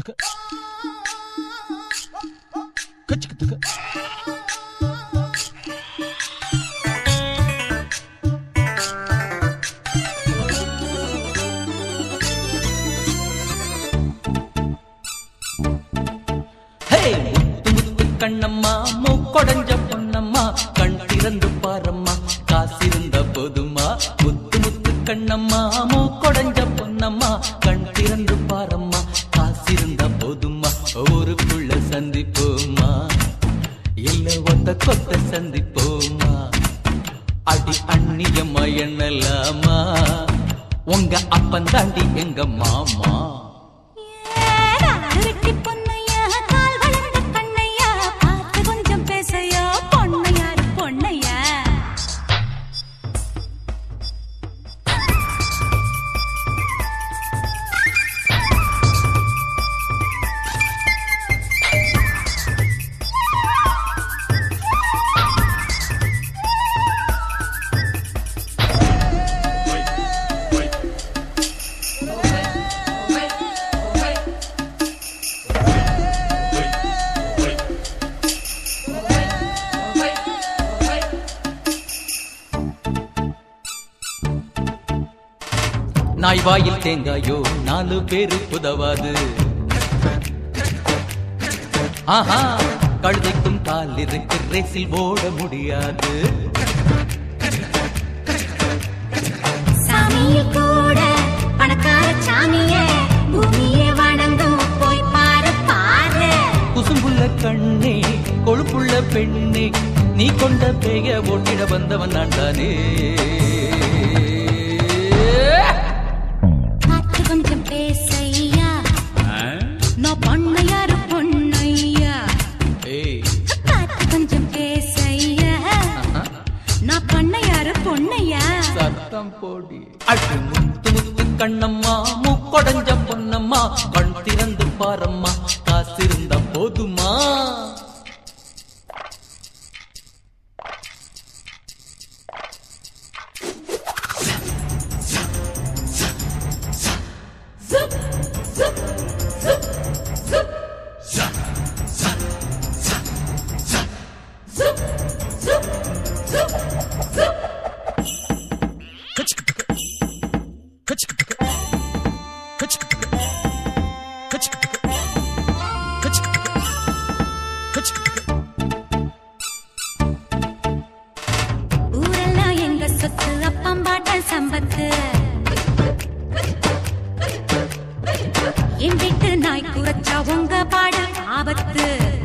கச்சுக்கு கச்சுக்கு ஹே முத்து முத்து கண்ணம்மா மூக்கொடைஞ்ச பொன்னம்மா கண் திறந்து பாரம்மா காசிருந்த போதுமா முத்து முத்து கண்ணம்மா மூக்கொடைஞ்ச பொன்னம்மா கண் திறந்து பாரம்மா காசிருந்த போதுமா ஊருக்குள்ள சந்திப்போமா இல்ல ஒத்த கொத்த சந்திப்போமா அடி அந்நியம்மா எண்ணலாமா உங்க அப்பன் தாண்டி எங்க மாமா திருட்டி பொன்னையா கால் வளர்ந்த கண்ணையா பார்த்து கொஞ்சம் பேசையா பொன்னையாரு பொன்னையா நாய் வாயில் தேங்காயோ நாலு பேரு உதவாது ஆஹா கழுதைக்கும் கால் இருக்கு ரேசில் ஓட முடியாது சாமியில் கூட பணக்கார சாமியே பூமியே வணங்கும் போய் பாரு பாரு குசும்புள்ள கண்ணே கொழுப்புள்ள பெண்ணே நீ கொண்ட பேய ஓட்டிட வந்தவன் நான் தானே பார்த்து கொஞ்சம் பேசையா நான் பொன்னையாரு பொன்னையா ஏய் பார்த்து கொஞ்சம் பேசையா நான் பொன்னையாரு பொன்னையா சத்தம் போடி அடி முத்து முத்து கண்ணம்மா முக்கொடைஞ்ச பொன்னம்மா கண் திறந்து பாரம்மா காசிருந்த போதுமா ஊரெல்லாம் எங்க சொத்து அப்பம்பாட்டன் சம்பத்து என் வீட்டு நாய் குறைச்சா உங்க பாடு ஆபத்து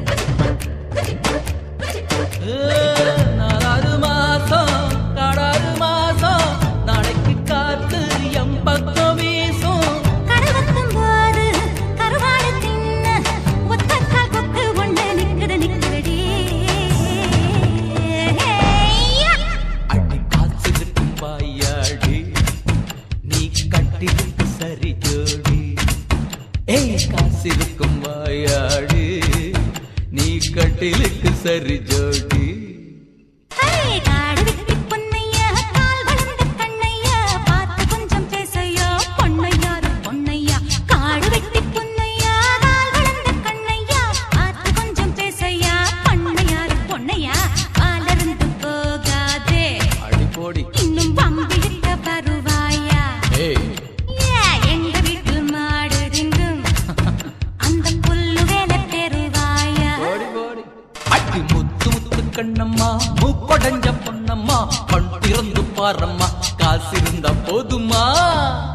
நாலாறு மாசம் காடாறு மாசம் நாளைக்கு காத்து எம் பக்கம் வீசும் கருவத்தும் போது கருவாடு தின்ன ஒத்தக்கால் கொத்து ஒண்ணு நிக்குது நிக்குதடி அடி காசு இருக்கும் பாயாடி நீ கட்டிருக்கு சரி ஜோடி ஏய் காசு இருக்கும் வாயாடி நீ கட்டிலுக்கு சரி ஜோடி ஹே, காடு வெட்டி பொன்னையா, கால் வளர்ந்த கண்ணையா, பார்த்து கொஞ்சம் பேசையா, பொன்னையாரு பொன்னையா. காடு வெட்டி பொன்னையா, கால் வளர்ந்த கண்ணையா, பார்த்து கொஞ்சம் பேசையா, பொன்னையாரு பொன்னையா. வளர்ந்து போகாதே, அடி போடி இன்னும் வம்பிழுக்க வருவாயா? ஏய் ஏ, எங்க வீட்டு மாடு திங்கும், அந்த புல்லு வேலை பெறுவாயா ஓடி ஓடி அடி முத்து முத்து கண்ணம்மா மூக்கொடைஞ்ச பொன்னம்மா கண் திறந்து பாரம்மா காசிருந்தா போதுமா